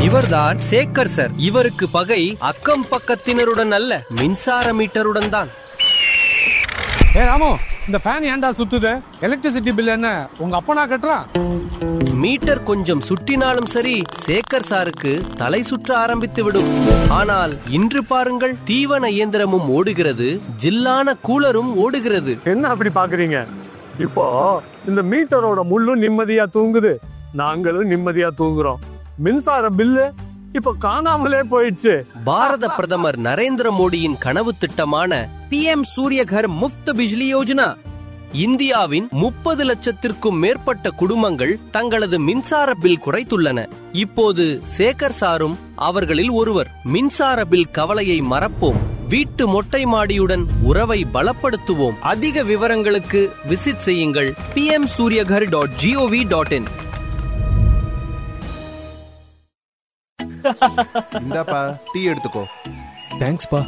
இவர்தான் சேகர் சார் இவருக்கு பகை அக்கம் பக்கத்தினருடன் அல்ல மின்சார மீட்டருடன் தான் ஏ ராமு இந்த ஃபேன் ஏன்டா சுத்துது எலக்ட்ரிசிட்டி பில் என்ன உங்க அப்பனா கட்டுறான் மீட்டர் கொஞ்சம் சுற்றினாலும் சரி சேகர் சாருக்கு தலை சுற்ற ஆரம்பித்து விடும் ஆனால் இன்று பாருங்கள் தீவன இயந்திரமும் ஓடுகிறது ஜில்லான கூலரும் ஓடுகிறது என்ன அப்படி பாக்குறீங்க இப்போ இந்த மீட்டரோட முள்ளும் நிம்மதியா தூங்குது நாங்களும் நிம்மதியா தூங்குறோம் மின்சார பில்லு இப்ப காணாமலே போயிடுச்சு பாரத பிரதமர் நரேந்திர மோடியின் கனவு திட்டமான पीएम सूर्य घर मुफ्त बिजली योजना இந்தியாவின் முப்பது லட்சத்திற்கும் மேற்பட்ட குடும்பங்கள் தங்களது மின்சார பில் குறைத்துள்ளன இப்போது சேகர் சாரும் அவர்களில் ஒருவர் மின்சார பில் கவலையை மறப்போம் வீட்டு மொட்டை மாடியுடன் உறவை பலப்படுத்துவோம் அதிக விவரங்களுக்கு விசிட் செய்யுங்கள் pm suryaghar dot GOV dot in இந்தாப்பா டீ எடுத்துக்கோ தேங்க்ஸ்ப்பா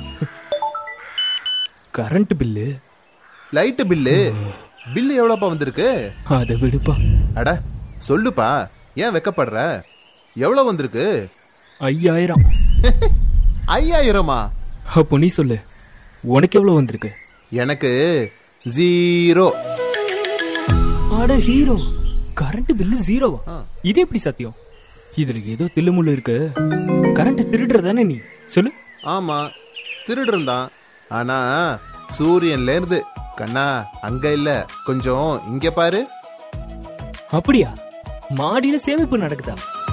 current bill light bill bill எவ்வளோப்பா வந்திருக்கு அதை விடுப்பா அட சொல்லுப்பா ஏன் வெக்கப்படுற எவ்வளோ வந்திருக்கு ஐயாயிரம் ஐயாயிரமா அப்போ நீ சொல்லு உனக்கு எவ்வளவு வந்திருக்கு எனக்கு ஜீரோ அட ஹீரோ கரண்ட் பில்லு ஜீரோவா இது எப்படி சத்தியம் இதுல ஏதோ தில்லுமுள்ளு இருக்கு கரண்ட் திருடுறதானே நீ சொல்லு ஆமா திருடுறன் தான் ஆனா சூரியன்ல இருந்து கண்ணா அங்க இல்ல கொஞ்சம் இங்க பாரு அப்படியா மாடியில சேமிப்பு நடக்குதா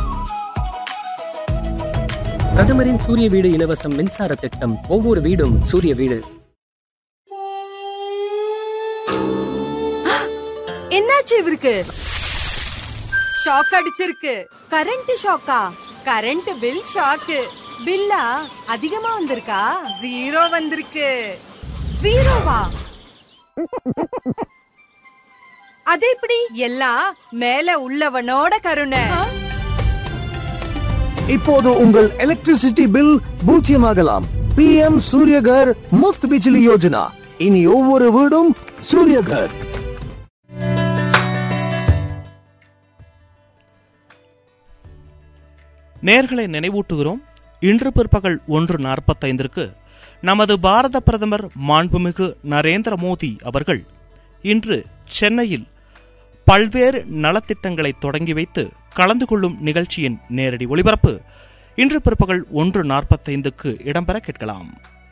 பிரதமரின் சூரிய வீடு இலவசம் மின்சார திட்டம் ஒவ்வொரு வீடும் சூரிய வீடு என்னாச்சு இவருக்கு ஷாக் அடிச்சிருக்கு கரண்ட் ஷாக்கா கரண்ட் பில் ஷாக்கு பில்லா அதிகமா வந்திருக்கா ஜீரோ வந்திருக்கு ஜீரோவா அது எப்படி எல்லாம் மேல உள்ளவனோட கருணை இப்போது உங்கள் எலக்ட்ரிசிட்டி பில் பூஜ்ஜியமாகலாம் பிஎம் சூரியகர் முஃப்த் பிஜ்லி யோஜனா இனி ஒவ்வொரு வீடும் சூரியகர் நேர்களை நினைவூட்டுகிறோம் இன்று பிற்பகல் ஒன்று நாற்பத்தைந்திற்கு நமது பாரத பிரதமர் மாண்புமிகு நரேந்திர மோடி அவர்கள் இன்று சென்னையில் பல்வேறு நலத்திட்டங்களை தொடங்கி வைத்து கலந்து கொள்ளும் நிகழ்ச்சியின் நேரடி ஒளிபரப்பு இன்று பிற்பகல் ஒன்று நாற்பத்தைந்துக்கு இடம்பெற கேட்கலாம்